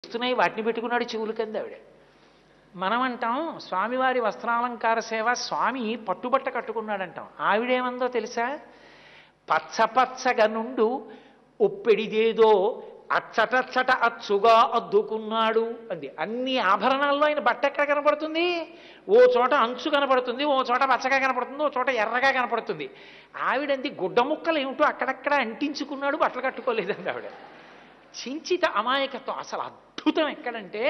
వస్తున్నాయి వాటిని పెట్టుకున్నాడు చెవులు కింద ఆవిడ మనం అంటాం స్వామివారి వస్త్రాలంకార సేవ స్వామి పట్టుబట్ట కట్టుకున్నాడంటాం ఆవిడేమందో తెలుసా పచ్చ పచ్చగా నుండు ఒప్పెడిదేదో అచ్చటచ్చట అచ్చుగా అద్దుకున్నాడు అంది అన్ని ఆభరణాల్లో ఆయన బట్ట ఎక్కడ కనపడుతుంది ఓ చోట అంచు కనపడుతుంది ఓ చోట పచ్చగా కనపడుతుంది ఓ చోట ఎర్రగా కనపడుతుంది ఆవిడంది గుడ్డ ముక్కలు ఏమిటో అక్కడక్కడ అంటించుకున్నాడు బట్టలు కట్టుకోలేదండి ఆవిడ చించిత అమాయకత్వం అసలు అద్భుతం ఎక్కడంటే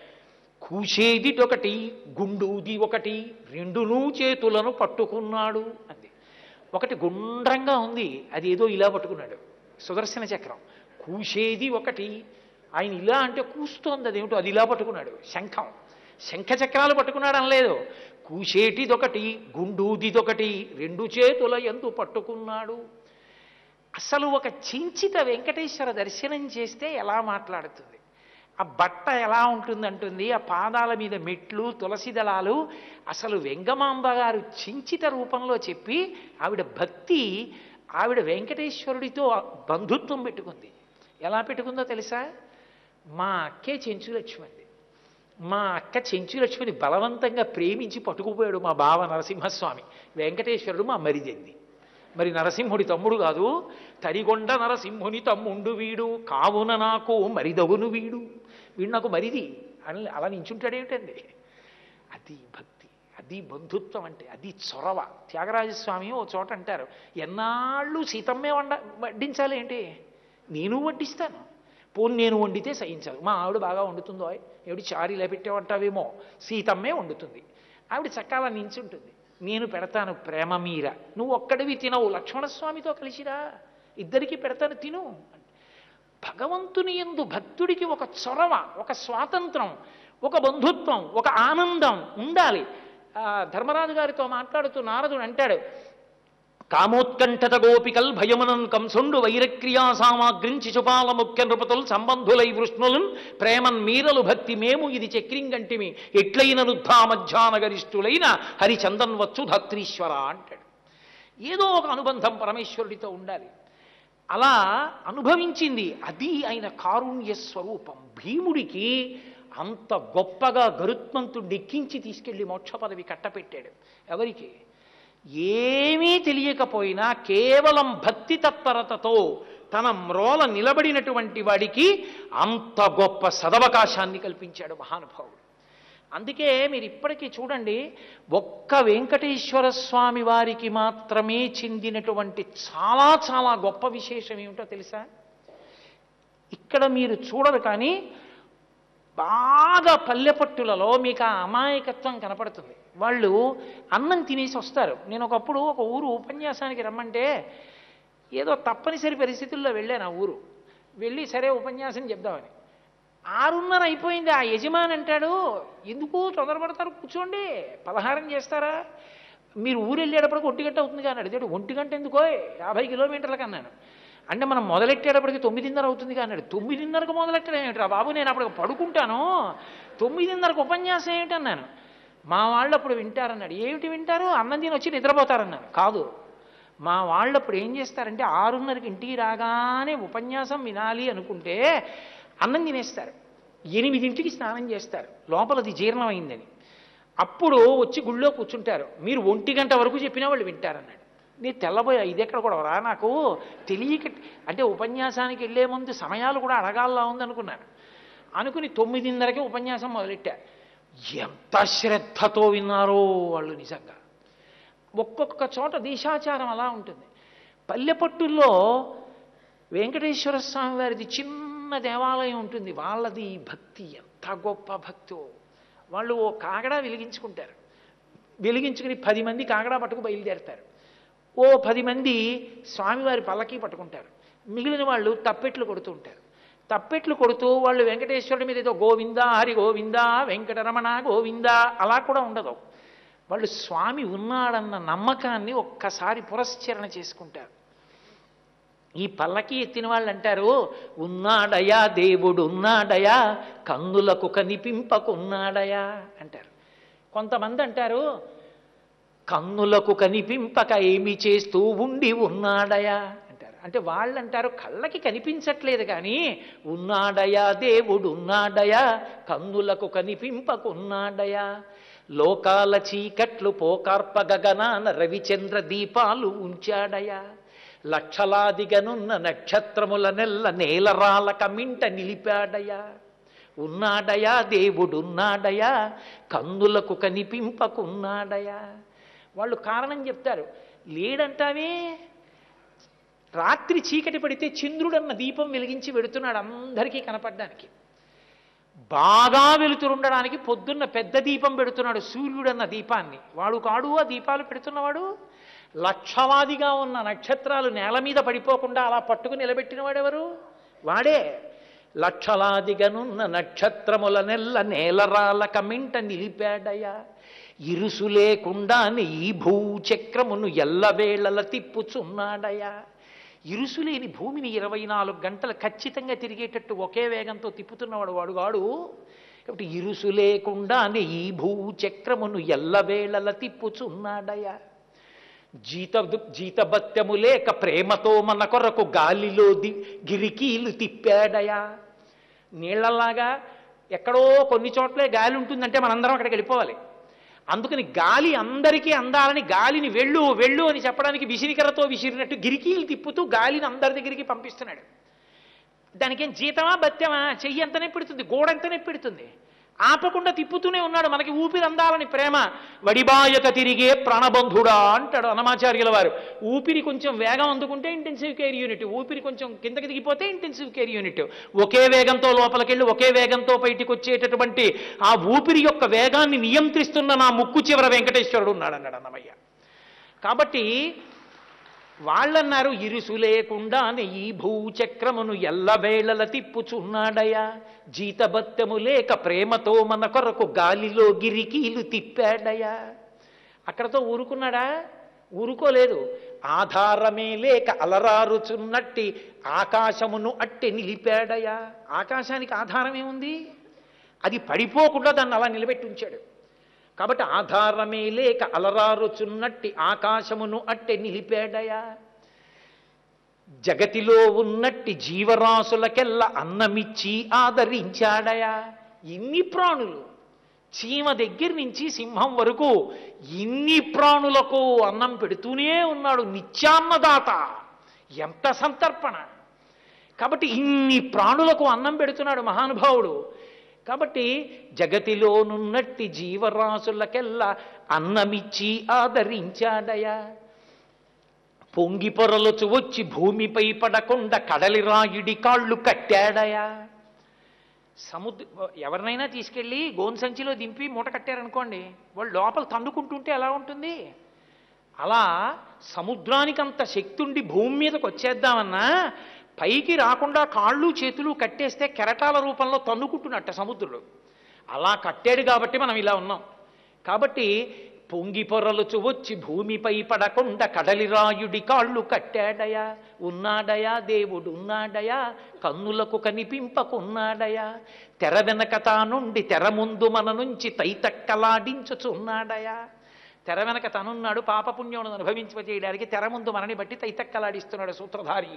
కూసేది ఒకటి గుండూది ఒకటి రెండునూ చేతులను పట్టుకున్నాడు అంది ఒకటి గుండ్రంగా ఉంది అది ఏదో ఇలా పట్టుకున్నాడు సుదర్శన చక్రం కూసేది ఒకటి ఆయన ఇలా అంటే కూస్తోంది అదేమిటో అది ఇలా పట్టుకున్నాడు శంఖం శంఖ చక్రాలు పట్టుకున్నాడు అనలేదు కూసేటిదొకటి గుండూదిదొకటి రెండు చేతుల ఎందు పట్టుకున్నాడు అసలు ఒక చించిత వెంకటేశ్వర దర్శనం చేస్తే ఎలా మాట్లాడుతుంది ఆ బట్ట ఎలా ఉంటుందంటుంది ఆ పాదాల మీద మెట్లు తులసి దళాలు అసలు వెంగమాంబ గారు చించిత రూపంలో చెప్పి ఆవిడ భక్తి ఆవిడ వెంకటేశ్వరుడితో బంధుత్వం పెట్టుకుంది ఎలా పెట్టుకుందో తెలుసా మా అక్కే చెంచులక్ష్మంది మా అక్క చెంచులక్ష్మిని బలవంతంగా ప్రేమించి పట్టుకుపోయాడు మా బావ నరసింహస్వామి వెంకటేశ్వరుడు మా మరిదెంది మరి నరసింహుడి తమ్ముడు కాదు తడిగొండ నరసింహుని తమ్ముండు వీడు కావున నాకు మరిదగును వీడు వీడు నాకు మరిది అని అలా నించుంటాడేమిటండి అది భక్తి అది బంధుత్వం అంటే అది చొరవ త్యాగరాజస్వామి ఓ చోట అంటారు ఎన్నాళ్ళు సీతమ్మే వండ వడ్డించాలి ఏంటి నేను వడ్డిస్తాను పోనీ నేను వండితే సహించాలి మా ఆవిడ బాగా వండుతుందో ఏమిటి చారు ఇలా పెట్టేవంటావేమో సీతమ్మే వండుతుంది ఆవిడ చక్కాల నించుంటుంది నేను పెడతాను ప్రేమ మీర నువ్వు ఒక్కడివి తినవు లక్ష్మణస్వామితో కలిసిరా ఇద్దరికి పెడతాను తిను భగవంతుని ఎందు భక్తుడికి ఒక చొరవ ఒక స్వాతంత్రం ఒక బంధుత్వం ఒక ఆనందం ఉండాలి ఆ, ధర్మరాజు గారితో మాట్లాడుతూ నారదుడు అంటాడు కామోత్కంఠత గోపికల్ భయమునన్ కంసుండు వైరక్రియా సామాగ్రిం శిశుపాల ముఖ్య నృపతుల్ సంబంధులై వృష్ణులున్ ప్రేమన్ మీరలు భక్తి మేము ఇది చక్రింగంటిమి ఎట్లైన రుద్ధా మధ్యానగరిష్ఠులైన హరిచందన్ వచ్చు ధత్రీశ్వర అంటాడు ఏదో ఒక అనుబంధం పరమేశ్వరుడితో ఉండాలి అలా అనుభవించింది అది ఆయన కారుణ్య స్వరూపం భీముడికి అంత గొప్పగా గరుత్మంతుడు ఎక్కించి తీసుకెళ్లి మోక్ష పదవి కట్టపెట్టాడు ఎవరికి ఏమీ తెలియకపోయినా కేవలం భక్తి తత్పరతతో తన మ్రోల నిలబడినటువంటి వాడికి అంత గొప్ప సదవకాశాన్ని కల్పించాడు మహానుభావుడు అందుకే మీరు ఇప్పటికీ చూడండి ఒక్క వెంకటేశ్వర స్వామి వారికి మాత్రమే చెందినటువంటి చాలా చాలా గొప్ప విశేషం ఏమిటో తెలుసా ఇక్కడ మీరు చూడరు కానీ బాగా పల్లెపట్టులలో మీకు ఆ అమాయకత్వం కనపడుతుంది వాళ్ళు అన్నం తినేసి వస్తారు నేను ఒకప్పుడు ఒక ఊరు ఉపన్యాసానికి రమ్మంటే ఏదో తప్పనిసరి పరిస్థితుల్లో వెళ్ళాను ఆ ఊరు వెళ్ళి సరే ఉపన్యాసం చెప్దామని ఆరున్నర అయిపోయింది ఆ యజమాని అంటాడు ఎందుకు తొందరపడతారు కూర్చోండి పలహారం చేస్తారా మీరు ఊరు వెళ్ళేటప్పటికి ఒంటి గంట అవుతుంది కానీ అడిగాడు ఒంటి గంట ఎందుకో యాభై కిలోమీటర్లకు అన్నాను అంటే మనం మొదలెట్టేటప్పటికి తొమ్మిదిన్నర అవుతుంది కానీ అన్నాడు తొమ్మిదిన్నరకు మొదలెట్టడం ఏమిట్రా బాబు నేను అప్పుడు పడుకుంటాను తొమ్మిదిన్నరకు ఉపన్యాసం ఏమిటన్నాను మా వాళ్ళు అప్పుడు వింటారన్నాడు ఏమిటి వింటారు అన్నం తిని వచ్చి నిద్రపోతారన్నాను కాదు మా వాళ్ళు అప్పుడు ఏం చేస్తారంటే ఆరున్నరకి ఇంటికి రాగానే ఉపన్యాసం వినాలి అనుకుంటే అన్నం తినేస్తారు ఎనిమిదింటికి స్నానం చేస్తారు లోపలది జీర్ణమైందని అప్పుడు వచ్చి గుళ్ళో కూర్చుంటారు మీరు ఒంటి గంట వరకు చెప్పినా వాళ్ళు వింటారన్నాడు నేను తెల్లబోయా ఇది ఎక్కడ కూడా రా నాకు తెలియక అంటే ఉపన్యాసానికి వెళ్ళే ముందు సమయాలు కూడా అడగాలా ఉందనుకున్నాను అనుకుని తొమ్మిదిన్నరకే ఉపన్యాసం మొదలెట్టా ఎంత శ్రద్ధతో విన్నారో వాళ్ళు నిజంగా ఒక్కొక్క చోట దేశాచారం అలా ఉంటుంది పల్లెపట్టుల్లో వెంకటేశ్వర స్వామి వారిది చిన్న దేవాలయం ఉంటుంది వాళ్ళది భక్తి ఎంత గొప్ప భక్తో వాళ్ళు ఓ కాగడా వెలిగించుకుంటారు వెలిగించుకుని పది మంది కాగడా పట్టుకు బయలుదేరతారు ఓ పది మంది స్వామివారి పల్లకి పట్టుకుంటారు మిగిలిన వాళ్ళు తప్పెట్లు కొడుతూ ఉంటారు తప్పెట్లు కొడుతూ వాళ్ళు వెంకటేశ్వరుడి మీద ఏదో గోవింద హరి గోవింద వెంకటరమణ గోవింద అలా కూడా ఉండదు వాళ్ళు స్వామి ఉన్నాడన్న నమ్మకాన్ని ఒక్కసారి పురస్చరణ చేసుకుంటారు ఈ పల్లకి ఎత్తిన వాళ్ళు అంటారు ఉన్నాడయా దేవుడు ఉన్నాడయా కన్నులకు కనిపింపకున్నాడయా అంటారు కొంతమంది అంటారు కన్నులకు కనిపింపక ఏమి చేస్తూ ఉండి ఉన్నాడయా అంటారు అంటే వాళ్ళు అంటారు కళ్ళకి కనిపించట్లేదు కానీ ఉన్నాడయా దేవుడు ఉన్నాడయా కన్నులకు కనిపింపకున్నాడయా లోకాల చీకట్లు పోకార్ప గగనాన రవిచంద్ర దీపాలు ఉంచాడయా లక్షలాదిగనున్న నక్షత్రముల నెల్ల నేలరాల కమింట నిలిపాడయా ఉన్నాడయా దేవుడున్నాడయా కన్నులకు కనిపింపకున్నాడయా వాళ్ళు కారణం చెప్తారు లేడంటావే రాత్రి చీకటి పడితే చంద్రుడన్న దీపం వెలిగించి వెడుతున్నాడు అందరికీ కనపడడానికి బాగా వెలుతురుండడానికి పొద్దున్న పెద్ద దీపం పెడుతున్నాడు సూర్యుడన్న దీపాన్ని వాడు కాడు ఆ దీపాలు పెడుతున్నవాడు లక్షలాదిగా ఉన్న నక్షత్రాలు నేల మీద పడిపోకుండా అలా పట్టుకుని నిలబెట్టిన వాడెవరు వాడే లక్షలాదిగనున్న నక్షత్రముల నెల్ల నేలరాల కమింట నిలిపాడయా ఇరుసు లేకుండానే ఈ భూచక్రమును ఎల్లవేళల తిప్పుచున్నాడయా ఇరుసు లేని భూమిని ఇరవై నాలుగు గంటలు ఖచ్చితంగా తిరిగేటట్టు ఒకే వేగంతో తిప్పుతున్నవాడు వాడు వాడు కాబట్టి ఇరుసు లేకుండానే ఈ భూచక్రమును ఎల్లవేళల తిప్పుచున్నాడయా జీత జీతభత్యము లేక ప్రేమతో మన కొరకు గాలిలో ది గిరికీలు తిప్పాడయా నీళ్లలాగా ఎక్కడో కొన్ని చోట్లే గాలి ఉంటుందంటే మనందరం అక్కడికి వెళ్ళిపోవాలి అందుకని గాలి అందరికీ అందాలని గాలిని వెళ్ళు వెళ్ళు అని చెప్పడానికి విసిరికరతో విసిరినట్టు గిరికీలు తిప్పుతూ గాలిని అందరి దగ్గరికి పంపిస్తున్నాడు దానికేం జీతమా బత్యమా చెయ్యి ఎంతనే పెడుతుంది గోడంతనే పెడుతుంది ఆపకుండా తిప్పుతూనే ఉన్నాడు మనకి ఊపిరి అందాలని ప్రేమ వడిబాయక తిరిగే ప్రాణబంధుడా అంటాడు అనమాచార్యుల వారు ఊపిరి కొంచెం వేగం అందుకుంటే ఇంటెన్సివ్ కేర్ యూనిట్ ఊపిరి కొంచెం కిందకి దిగిపోతే ఇంటెన్సివ్ కేర్ యూనిట్ ఒకే వేగంతో లోపలికెళ్ళి ఒకే వేగంతో బయటికి వచ్చేటటువంటి ఆ ఊపిరి యొక్క వేగాన్ని నియంత్రిస్తున్న నా ముక్కు చివర వెంకటేశ్వరుడు ఉన్నాడు అన్నాడు అన్నమయ్య కాబట్టి వాళ్ళన్నారు ఇరుసు లేకుండానే ఈ భూచక్రమును ఎల్లవేళల తిప్పుచున్నాడయా జీతబత్తము లేక ప్రేమతో మన కొరకు గాలిలో గిరికీలు తిప్పాడయా అక్కడతో ఊరుకున్నాడా ఊరుకోలేదు ఆధారమే లేక అలరారుచున్నట్టి ఆకాశమును అట్టె నిలిపాడయా ఆకాశానికి ఆధారం ఏముంది అది పడిపోకుండా దాన్ని అలా నిలబెట్టి ఉంచాడు కాబట్టి ఆధారమే లేక అలరారుచున్నట్టి ఆకాశమును అట్టె నిలిపాడయా జగతిలో ఉన్నట్టి జీవరాశులకెల్ల అన్నమిచ్చి ఆదరించాడయా ఇన్ని ప్రాణులు చీమ దగ్గర నుంచి సింహం వరకు ఇన్ని ప్రాణులకు అన్నం పెడుతూనే ఉన్నాడు నిత్యాన్నదాత ఎంత సంతర్పణ కాబట్టి ఇన్ని ప్రాణులకు అన్నం పెడుతున్నాడు మహానుభావుడు కాబట్టి జగతిలోనున్నట్టి జీవరాశులకెల్లా అన్నమిచ్చి ఆదరించాడయా పొంగి పొరలుచు వచ్చి భూమిపై పడకుండా కడలి రాయుడి కాళ్ళు కట్టాడయా సముద్ర ఎవరినైనా తీసుకెళ్ళి గోన్ సంచిలో దింపి మూట కట్టారనుకోండి వాళ్ళు లోపల తందుకుంటుంటే ఎలా ఉంటుంది అలా సముద్రానికంత శక్తి ఉండి భూమి మీదకి వచ్చేద్దామన్నా పైకి రాకుండా కాళ్ళు చేతులు కట్టేస్తే కెరటాల రూపంలో తన్నుకుంటున్నట్ట సముద్రుడు అలా కట్టాడు కాబట్టి మనం ఇలా ఉన్నాం కాబట్టి పొంగి పొరలుచు వచ్చి భూమిపై పడకుండా కడలిరాయుడి కాళ్ళు కట్టాడయా ఉన్నాడయా దేవుడు ఉన్నాడయా కన్నులకు కనిపింపకున్నాడయా తెర వెనక తానుండి తెర ముందు మన నుంచి తైతక్కలాడించుచున్నాడయా తెర వెనక తనున్నాడు పాపపుణ్యమును అనుభవించజేయడానికి తెర ముందు మనని బట్టి తైతక్కలాడిస్తున్నాడు సూత్రధారి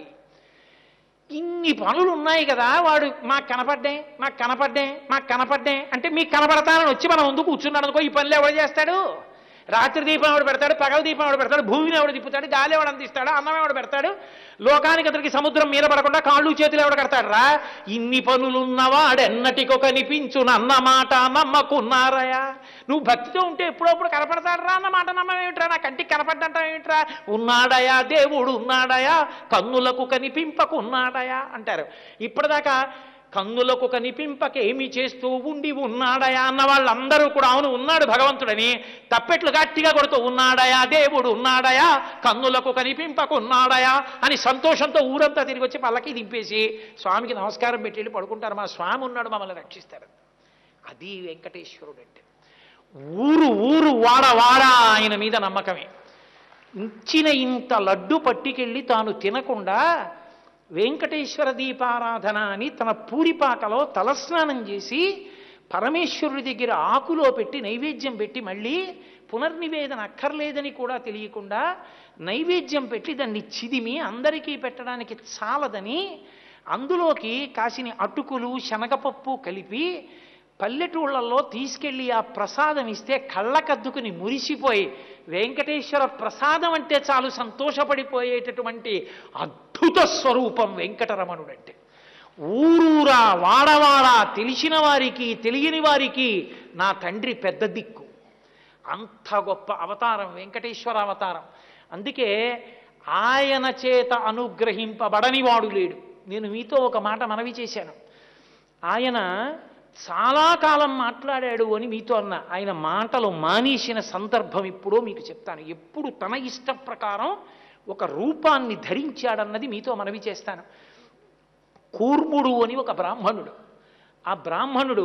ఇన్ని పనులు ఉన్నాయి కదా వాడు మాకు కనపడ్డే మాకు కనపడ్డే మాకు కనపడ్డే అంటే మీకు కనపడతానని వచ్చి మనం ముందు కూర్చున్నాడు అనుకో ఈ పనులు ఎవడు చేస్తాడు రాత్రి దీపం ఎవడు పెడతాడు పగల దీపం ఎవడు పెడతాడు భూమిని ఎవడు తిప్పుతాడు గాలి ఎవడు అందిస్తాడు అన్నం ఎవడు పెడతాడు లోకానికి అతనికి సముద్రం మీద పడకుండా కాళ్ళు చేతులు ఎవడు కడతాడు రా ఇన్ని పనులున్నవాడెన్నటికో కనిపించు నన్న మాట నమ్మకున్నారయా నువ్వు భక్తితో ఉంటే ఎప్పుడప్పుడు కనపడతాడు రా అన్న మాట నమ్మేమిట్రా నా కంటికి కనపడ్డంటాం ఏమిట్రా ఉన్నాడయా దేవుడు ఉన్నాడయా కన్నులకు కనిపింపకున్నాడయా అంటారు ఇప్పటిదాకా కన్నులకు కనిపింపక ఏమి చేస్తూ ఉండి ఉన్నాడయా అన్న వాళ్ళందరూ కూడా అవును ఉన్నాడు భగవంతుడని తప్పెట్లు గట్టిగా కొడుతూ ఉన్నాడయా దేవుడు ఉన్నాడయా కన్నులకు కనిపింపక ఉన్నాడయా అని సంతోషంతో ఊరంతా తిరిగి వచ్చి పల్లకి దింపేసి స్వామికి నమస్కారం పెట్టి వెళ్ళి పడుకుంటారు మా స్వామి ఉన్నాడు మమ్మల్ని రక్షిస్తారు అది వెంకటేశ్వరుడు అంటే ఊరు ఊరు వాడ వాడ ఆయన మీద నమ్మకమే ఇచ్చిన ఇంత లడ్డు పట్టుకెళ్ళి తాను తినకుండా వెంకటేశ్వర దీపారాధన అని తన పూరిపాకలో తలస్నానం చేసి పరమేశ్వరుడి దగ్గర ఆకులో పెట్టి నైవేద్యం పెట్టి మళ్ళీ పునర్నివేదన అక్కర్లేదని కూడా తెలియకుండా నైవేద్యం పెట్టి దాన్ని చిదిమి అందరికీ పెట్టడానికి చాలదని అందులోకి కాసిని అటుకులు శనగపప్పు కలిపి పల్లెటూళ్ళల్లో తీసుకెళ్ళి ఆ ప్రసాదం ఇస్తే కళ్ళకద్దుకుని మురిసిపోయి వెంకటేశ్వర ప్రసాదం అంటే చాలు సంతోషపడిపోయేటటువంటి అద్భుత స్వరూపం వెంకటరమణుడంటే ఊరూరా వాడవాడ తెలిసిన వారికి తెలియని వారికి నా తండ్రి పెద్ద దిక్కు అంత గొప్ప అవతారం వెంకటేశ్వర అవతారం అందుకే ఆయన చేత అనుగ్రహింపబడని వాడు లేడు నేను మీతో ఒక మాట మనవి చేశాను ఆయన చాలా కాలం మాట్లాడాడు అని మీతో అన్న ఆయన మాటలు మానేసిన సందర్భం ఎప్పుడో మీకు చెప్తాను ఎప్పుడు తన ఇష్ట ప్రకారం ఒక రూపాన్ని ధరించాడన్నది మీతో మనవి చేస్తాను కూర్ముడు అని ఒక బ్రాహ్మణుడు ఆ బ్రాహ్మణుడు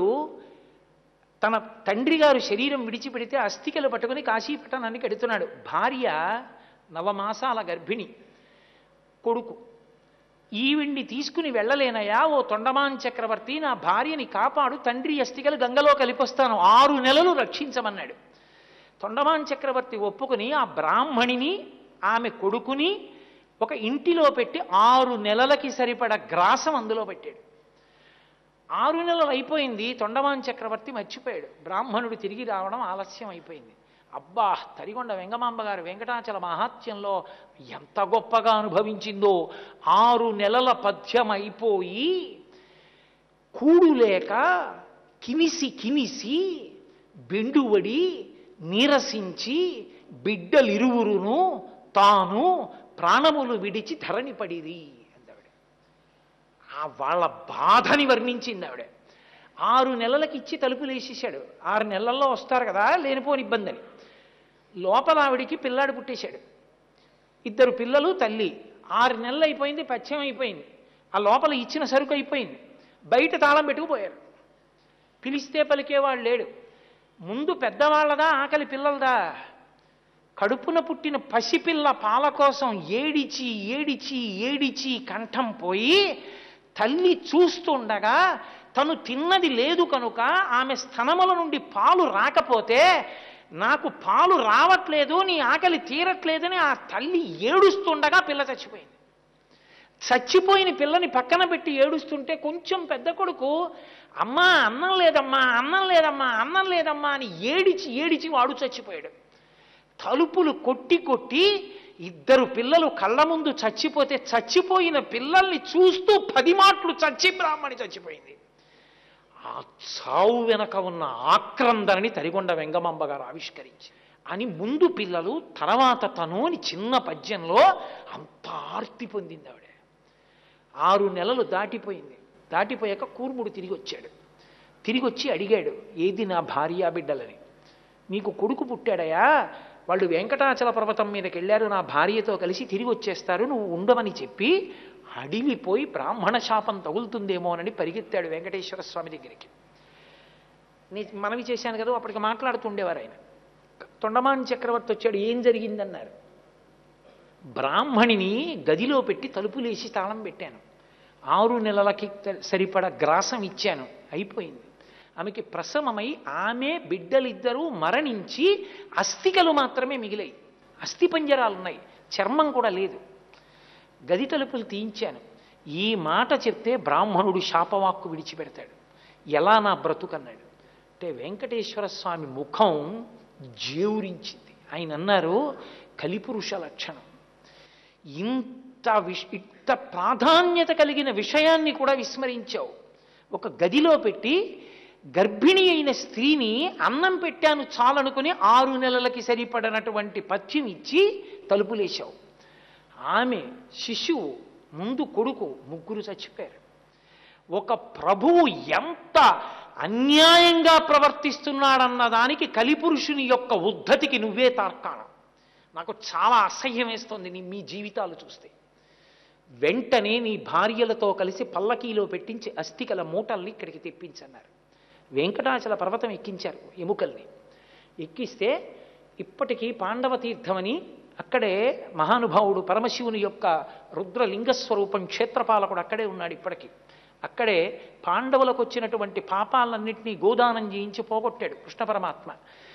తన తండ్రి గారు శరీరం విడిచిపెడితే అస్థికలు పట్టుకుని కాశీపట్టణానికి ఎడుతున్నాడు భార్య నవమాసాల గర్భిణి కొడుకు ఈవిడ్ని తీసుకుని వెళ్ళలేనయా ఓ తొండమాన్ చక్రవర్తి నా భార్యని కాపాడు తండ్రి అస్థికలు గంగలో కలిపొస్తాను ఆరు నెలలు రక్షించమన్నాడు తొండమాన్ చక్రవర్తి ఒప్పుకుని ఆ బ్రాహ్మణిని ఆమె కొడుకుని ఒక ఇంటిలో పెట్టి ఆరు నెలలకి సరిపడ గ్రాసం అందులో పెట్టాడు ఆరు నెలలు అయిపోయింది తొండమాన్ చక్రవర్తి మర్చిపోయాడు బ్రాహ్మణుడు తిరిగి రావడం ఆలస్యం అయిపోయింది అబ్బా తరిగొండ వెంగమాంబ గారు వెంకటాచల మహాత్యంలో ఎంత గొప్పగా అనుభవించిందో ఆరు నెలల పద్యం అయిపోయి కూడు లేక కినిసి కినిసి బెండువడి నీరసించి బిడ్డలిరువురును తాను ప్రాణములు విడిచి ధరణి పడిరి అందావిడ ఆ వాళ్ళ బాధని వర్ణించింది ఆవిడ ఆరు నెలలకి ఇచ్చి తలుపులు వేసేసాడు ఆరు నెలల్లో వస్తారు కదా లేనిపోని ఇబ్బంది అని లోపల ఆవిడికి పిల్లాడు పుట్టేశాడు ఇద్దరు పిల్లలు తల్లి ఆరు నెలలు అయిపోయింది పచ్చం అయిపోయింది ఆ లోపల ఇచ్చిన సరుకు అయిపోయింది బయట తాళం పెట్టుకుపోయారు పిలిస్తే పలికేవాడు లేడు ముందు పెద్దవాళ్ళదా ఆకలి పిల్లలదా కడుపున పుట్టిన పసిపిల్ల పాల కోసం ఏడిచి ఏడిచి ఏడిచి కంఠం పోయి తల్లి చూస్తుండగా తను తిన్నది లేదు కనుక ఆమె స్తనముల నుండి పాలు రాకపోతే నాకు పాలు రావట్లేదు నీ ఆకలి తీరట్లేదని ఆ తల్లి ఏడుస్తుండగా పిల్ల చచ్చిపోయింది చచ్చిపోయిన పిల్లని పక్కన పెట్టి ఏడుస్తుంటే కొంచెం పెద్ద కొడుకు అమ్మా అన్నం లేదమ్మా అన్నం లేదమ్మా అన్నం లేదమ్మా అని ఏడిచి ఏడిచి వాడు చచ్చిపోయాడు తలుపులు కొట్టి కొట్టి ఇద్దరు పిల్లలు కళ్ళ ముందు చచ్చిపోతే చచ్చిపోయిన పిల్లల్ని చూస్తూ పది మాటలు చచ్చి బ్రాహ్మణి చచ్చిపోయింది ఆ చావు వెనక ఉన్న ఆక్రందనని తరిగొండ వెంగమాంబ గారు ఆవిష్కరించి అని ముందు పిల్లలు తర్వాత తను అని చిన్న పద్యంలో అంత ఆర్తి పొందింది ఆవిడ ఆరు నెలలు దాటిపోయింది దాటిపోయాక కూర్ముడు తిరిగి వచ్చాడు తిరిగి వచ్చి అడిగాడు ఏది నా భార్యా బిడ్డలని నీకు కొడుకు పుట్టాడయా వాళ్ళు వెంకటాచల పర్వతం మీదకి వెళ్ళారు నా భార్యతో కలిసి తిరిగి వచ్చేస్తారు నువ్వు ఉండమని చెప్పి అడిగిపోయి బ్రాహ్మణ శాపం తగులుతుందేమోనని పరిగెత్తాడు వెంకటేశ్వర స్వామి దగ్గరికి నీ మనవి చేశాను కదా అప్పటికి మాట్లాడుతుండేవారు ఆయన తొండమాన్ చక్రవర్తి వచ్చాడు ఏం జరిగిందన్నారు బ్రాహ్మణిని గదిలో పెట్టి తలుపులేసి తాళం పెట్టాను ఆరు నెలలకి సరిపడ గ్రాసం ఇచ్చాను అయిపోయింది ఆమెకి ప్రసవమై ఆమె బిడ్డలిద్దరూ మరణించి అస్థికలు మాత్రమే మిగిలాయి అస్థిపంజరాలు ఉన్నాయి చర్మం కూడా లేదు గది తలుపులు తీయించాను ఈ మాట చెప్తే బ్రాహ్మణుడు శాపవాక్కు విడిచిపెడతాడు ఎలా నా బ్రతుకన్నాడు అంటే వెంకటేశ్వర స్వామి ముఖం జేవురించింది ఆయన అన్నారు కలిపురుష లక్షణం ఇంత విష్ ఇంత ప్రాధాన్యత కలిగిన విషయాన్ని కూడా విస్మరించావు ఒక గదిలో పెట్టి గర్భిణి అయిన స్త్రీని అన్నం పెట్టాను చాలనుకుని ఆరు నెలలకి సరిపడనటువంటి పథ్యం ఇచ్చి తలుపులేశావు ఆమె శిశువు ముందు కొడుకు ముగ్గురు చచ్చిపోయారు ఒక ప్రభువు ఎంత అన్యాయంగా ప్రవర్తిస్తున్నాడన్న దానికి కలిపురుషుని యొక్క ఉద్ధతికి నువ్వే తార్కాణం నాకు చాలా అసహ్యం వేస్తుంది నీ మీ జీవితాలు చూస్తే వెంటనే నీ భార్యలతో కలిసి పల్లకీలో పెట్టించి అస్థికల మూటల్ని ఇక్కడికి తెప్పించన్నారు వెంకటాచల పర్వతం ఎక్కించారు ఎముకల్ని ఎక్కిస్తే ఇప్పటికీ పాండవ తీర్థమని అక్కడే మహానుభావుడు పరమశివుని యొక్క రుద్రలింగస్వరూపం క్షేత్రపాలకుడు అక్కడే ఉన్నాడు ఇప్పటికీ అక్కడే పాండవులకు వచ్చినటువంటి పాపాలన్నింటినీ గోదానం చేయించి పోగొట్టాడు కృష్ణ పరమాత్మ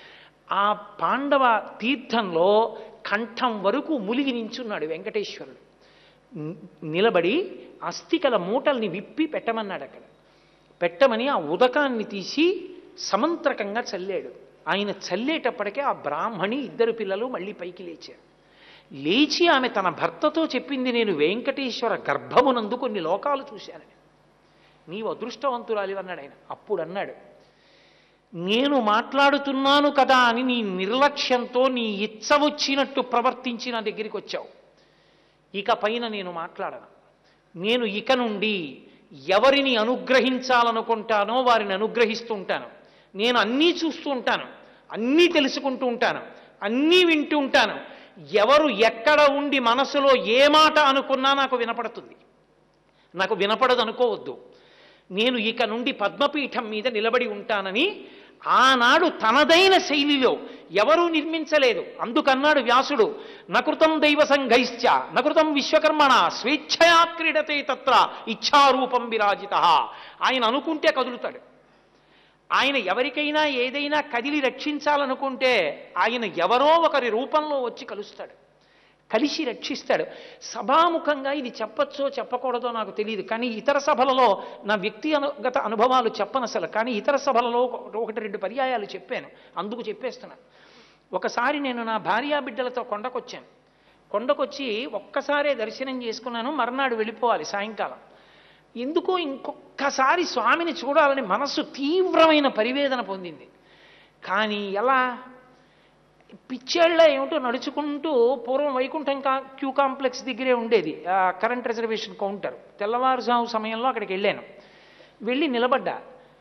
ఆ పాండవ తీర్థంలో కంఠం వరకు ములిగి నించున్నాడు వెంకటేశ్వరుడు ని- నిలబడి అస్థికల మూటల్ని విప్పి పెట్టమన్నాడు అక్కడ పెట్టమని ఆ ఉదకాన్ని తీసి సమంత్రకంగా చల్లాడు ఆయన చల్లేటప్పటికే ఆ బ్రాహ్మణి ఇద్దరు పిల్లలు మళ్ళీ పైకి లేచారు లేచి ఆమె తన భర్తతో చెప్పింది నేను వెంకటేశ్వర గర్భమునందు కొన్ని లోకాలు చూశానని నీవు అదృష్టవంతురాలి అన్నాడు ఆయన అప్పుడు అన్నాడు నేను మాట్లాడుతున్నాను కదా అని నీ నిర్లక్ష్యంతో నీ ఇచ్చ వచ్చినట్టు ప్రవర్తించి నా దగ్గరికి వచ్చావు ఇక పైన నేను మాట్లాడను నేను ఇక నుండి ఎవరిని అనుగ్రహించాలనుకుంటానో వారిని అనుగ్రహిస్తూ ఉంటాను నేను అన్నీ చూస్తూ ఉంటాను అన్నీ తెలుసుకుంటూ ఉంటాను అన్నీ వింటూ ఉంటాను ఎవరు ఎక్కడ ఉండి మనసులో ఏ మాట అనుకున్నా నాకు వినపడుతుంది నాకు వినపడదు అనుకోవద్దు నేను ఇక నుండి పద్మపీఠం మీద నిలబడి ఉంటానని ఆనాడు తనదైన శైలిలో ఎవరూ నిర్మించలేదు అందుకన్నాడు వ్యాసుడు నకృతం దైవ సంఘైశ్చ నకృతం విశ్వకర్మణ స్వేచ్ఛయా క్రీడతే తత్ర ఇచ్ఛారూపం విరాజిత ఆయన అనుకుంటే కదులుతాడు ఆయన ఎవరికైనా ఏదైనా కదిలి రక్షించాలనుకుంటే ఆయన ఎవరో ఒకరి రూపంలో వచ్చి కలుస్తాడు కలిసి రక్షిస్తాడు సభాముఖంగా ఇది చెప్పచ్చో చెప్పకూడదో నాకు తెలియదు కానీ ఇతర సభలలో నా వ్యక్తిగత అనుభవాలు చెప్పను అసలు కానీ ఇతర సభలలో ఒక- ఒకటి రెండు పర్యాయాలు చెప్పాను అందుకు చెప్పేస్తున్నాను ఒకసారి నేను నా భార్యా బిడ్డలతో కొండకొచ్చాను కొండకొచ్చి ఒక్కసారే దర్శనం చేసుకున్నాను మర్నాడు వెళ్ళిపోవాలి సాయంకాలం ఎందుకో ఇంకొక్కసారి స్వామిని చూడాలని మనస్సు తీవ్రమైన పరివేదన పొందింది కానీ ఎలా పిచ్చేళ్ళ ఏమిటో నడుచుకుంటూ పూర్వం వైకుంఠం కా క్యూ కాంప్లెక్స్ దగ్గరే ఉండేది ఆ కరెంట్ రిజర్వేషన్ కౌంటర్ తెల్లవారుజాము సమయంలో అక్కడికి వెళ్ళాను వెళ్ళి నిలబడ్డా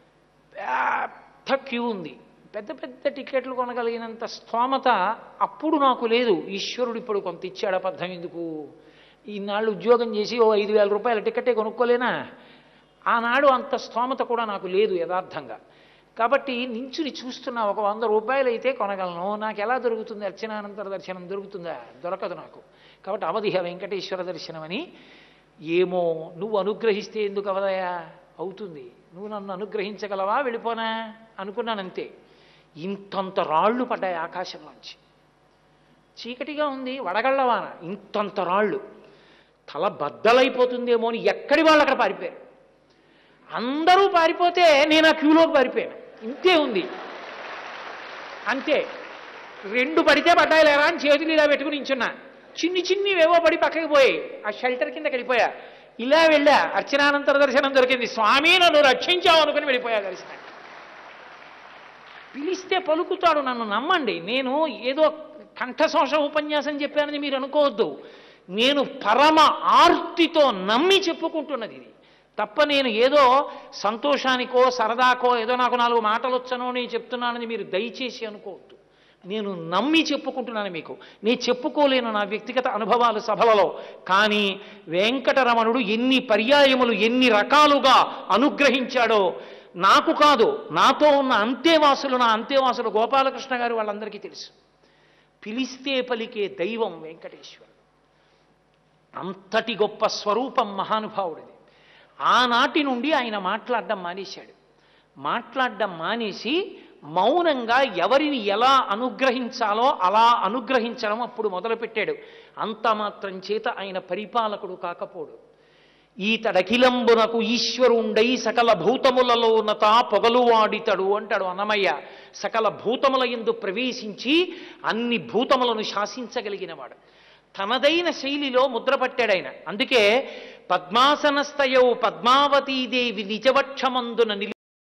పెద్ద క్యూ ఉంది పెద్ద పెద్ద టికెట్లు కొనగలిగినంత స్తోమత అప్పుడు నాకు లేదు ఈశ్వరుడు ఇప్పుడు కొంత ఇచ్చాడు అబద్ధం ఎందుకు ఈనాళ్ళు ఉద్యోగం చేసి ఓ ఐదు వేల రూపాయల టికెటే కొనుక్కోలేనా ఆనాడు అంత స్తోమత కూడా నాకు లేదు యథార్థంగా కాబట్టి నించుని చూస్తున్నా ఒక వంద రూపాయలు అయితే కొనగలను నాకు ఎలా దొరుకుతుంది అర్చనానంతర దర్శనం దొరుకుతుందా దొరకదు నాకు కాబట్టి అవధిహ వెంకటేశ్వర దర్శనం అని ఏమో నువ్వు అనుగ్రహిస్తే ఎందుకు అవదయా అవుతుంది నువ్వు నన్ను అనుగ్రహించగలవా వెళ్ళిపోనా అనుకున్నానంతే ఇంతంత రాళ్ళు పడ్డాయి ఆకాశంలోంచి చీకటిగా ఉంది వడగళ్ళవాన ఇంతంత రాళ్ళు తల బద్దలైపోతుందేమో అని ఎక్కడి వాళ్ళు అక్కడ పారిపోయారు అందరూ పారిపోతే నేను ఆ క్యూలోకి పారిపోయాను ఇంతే ఉంది అంతే రెండు పడితే పడ్డాయి లేరా అని చేతులు ఇలా పెట్టుకుని నించున్నా చిన్ని చిన్ని ఏవో పడి పక్కకి పోయి ఆ షెల్టర్ కింద వెళ్ళిపోయా ఇలా వెళ్ళా అర్చనానంతర దర్శనం దొరికింది స్వామి నన్ను రక్షించావు అనుకుని వెళ్ళిపోయా దర్శనం పిలిస్తే పలుకుతాడు నన్ను నమ్మండి నేను ఏదో కంఠశోష ఉపన్యాసం చెప్పానని మీరు అనుకోవద్దు నేను పరమ ఆర్తితో నమ్మి చెప్పుకుంటున్నది ఇది తప్ప నేను ఏదో సంతోషానికో సరదాకో ఏదో నాకు నాలుగు మాటలు వచ్చనో నేను చెప్తున్నానని మీరు దయచేసి అనుకోవద్దు నేను నమ్మి చెప్పుకుంటున్నాను మీకు నేను చెప్పుకోలేను నా వ్యక్తిగత అనుభవాలు సభలలో కానీ వెంకటరమణుడు ఎన్ని పర్యాయములు ఎన్ని రకాలుగా అనుగ్రహించాడో నాకు కాదు నాతో ఉన్న అంతేవాసులు నా అంతేవాసులు గోపాలకృష్ణ గారు వాళ్ళందరికీ తెలుసు పిలిస్తే పలికే దైవం వెంకటేశ్వరుడు అంతటి గొప్ప స్వరూపం మహానుభావుడిది ఆనాటి నుండి ఆయన మాట్లాడడం మానేశాడు మాట్లాడడం మానేసి మౌనంగా ఎవరిని ఎలా అనుగ్రహించాలో అలా అనుగ్రహించడం అప్పుడు మొదలుపెట్టాడు అంత మాత్రం చేత ఆయన పరిపాలకుడు కాకపోడు ఈతడఖిలంబునకు ఈశ్వరుండై సకల భూతములలో ఉన్నత పొగలువాడితడు అంటాడు అన్నమయ్య సకల భూతముల ఎందు ప్రవేశించి అన్ని భూతములను శాసించగలిగినవాడు తనదైన శైలిలో ముద్రపట్టాడు ఆయన అందుకే పద్మాసనస్థయౌ పద్మావతీదేవి నిజవక్షమందున నిలి